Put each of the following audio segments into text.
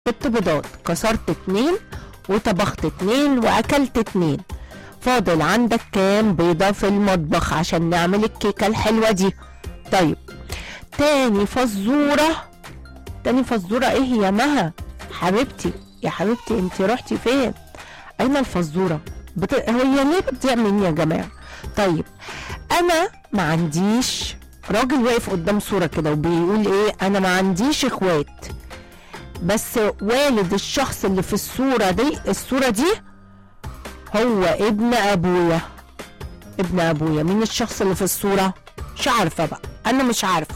ست بيضات كسرت اتنين وطبخت اتنين واكلت اتنين فاضل عندك كام بيضة في المطبخ عشان نعمل الكيكة الحلوة دي طيب تاني فزورة تاني فزورة ايه يا مها حبيبتي يا حبيبتي انت رحتي فين اين الفزورة بت... هي ليه بتضيع مني يا جماعة طيب انا ما عنديش راجل واقف قدام صورة كده وبيقول ايه انا ما عنديش اخوات بس والد الشخص اللي في الصورة دي الصورة دي هو ابن ابويا ابن ابويا مين الشخص اللي في الصورة مش عارفة بقى انا مش عارفة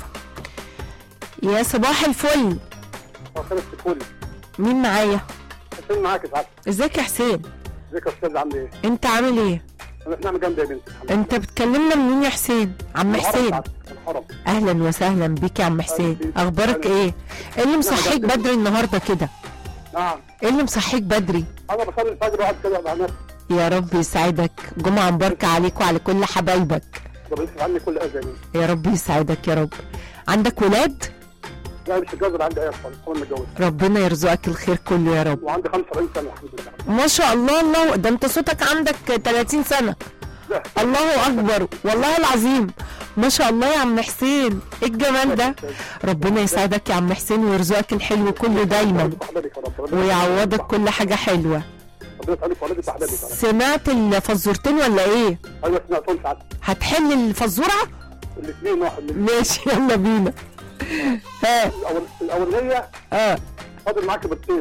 يا صباح الفل وخلص الفل مين معايا حسين معاك يا سعادة ازيك يا حسين ازيك يا استاذ عامل ايه؟ انت عامل ايه انا في نعمة جامدة يا بنتي الحمد انت بتكلمنا منين يا حسين عم لله. الحرم حسين سعادة، الحرم اهلا وسهلا بيك يا عم حسين بيك. اخبارك أهلا. ايه ايه اللي مصحيك جامدة. بدري النهارده كده نعم ايه اللي مصحيك بدري انا بصلي الفجر واقعد كده مع نفسي يا رب يسعدك جمعة مباركة عليك وعلى كل حبايبك ربنا يصرف عني كل اذى يا بنتي يا رب يسعدك يا رب عندك ولاد لا مش متجوز عندي عيال خالص انا متجوز ربنا يرزقك الخير كله يا رب وعندي 45 سنة الحمد لله ما شاء الله الله ده انت صوتك عندك 30 سنة لا الله اكبر والله العظيم ما شاء الله يا عم حسين ايه الجمال ده ربنا يسعدك يا عم حسين ويرزقك الحلو كله دايما بحبابك يا رب ربنا ويعوضك كل حاجة حلوة ربنا يسعدك وولدك بحبابك يا رب سمعت الفزورتين ولا ايه ايوه سمعتهم ساعات هتحل الفزورة الاثنين واحد من ماشي يلا بينا ها الأول الاولانية اه فاضل معاك بيضتين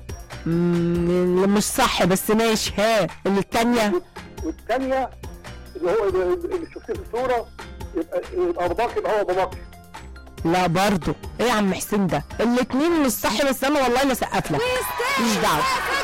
مم، مش صح بس ماشي ها التانية والثانية اللي هو اللي شفتيه في الصورة يبقى يبقى باباك يبقى هو باباك لا برضو ايه يا عم حسين ده الاتنين مش صح بس انا والله لا سقف لك مش دعوه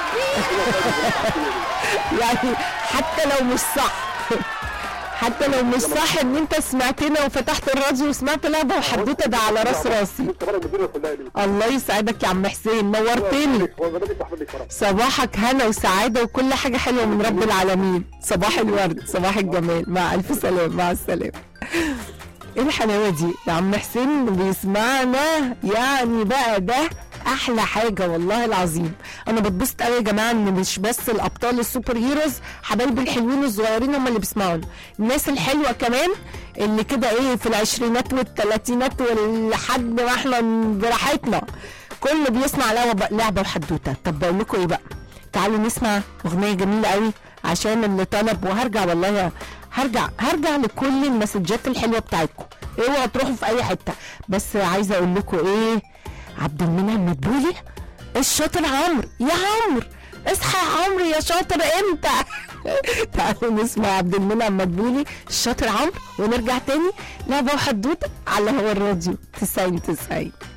يعني حتى لو مش صح حتى لو مش صح ان انت سمعتنا وفتحت الراديو وسمعت لعبه وحدوته ده على راس راسي انت بلد الدنيا كلها يا بنتي الله يسعدك يا عم حسين نورتني وولدك بحبابك يا رب صباحك هنا وسعاده وكل حاجه حلوه من رب العالمين صباح الورد صباح الجمال مع الف سلام مع السلامه ايه الحلاوه دي يا عم حسين بيسمعنا يعني بقى ده احلى حاجه والله العظيم انا بتبسط قوي يا جماعه ان مش بس الابطال السوبر هيروز حبايبي الحلوين الصغيرين هم اللي بيسمعونا الناس الحلوه كمان اللي كده ايه في العشرينات والثلاثينات ولحد ما احنا براحتنا كله بيسمع لعبه لعبه وحدوته طب بقول لكم ايه بقى تعالوا نسمع اغنيه جميله قوي عشان اللي طلب وهرجع والله هرجع هرجع لكل المسجات الحلوه بتاعتكم اوعوا تروحوا في اي حته بس عايزه اقول لكم ايه عبد المنعم مدبولي الشاطر عمرو يا عمرو اصحى يا عمرو يا شاطر امتى تعالوا نسمع عبد المنعم مدبولي الشاطر عمرو ونرجع تاني لعبه وحدوته على هو الراديو 90 90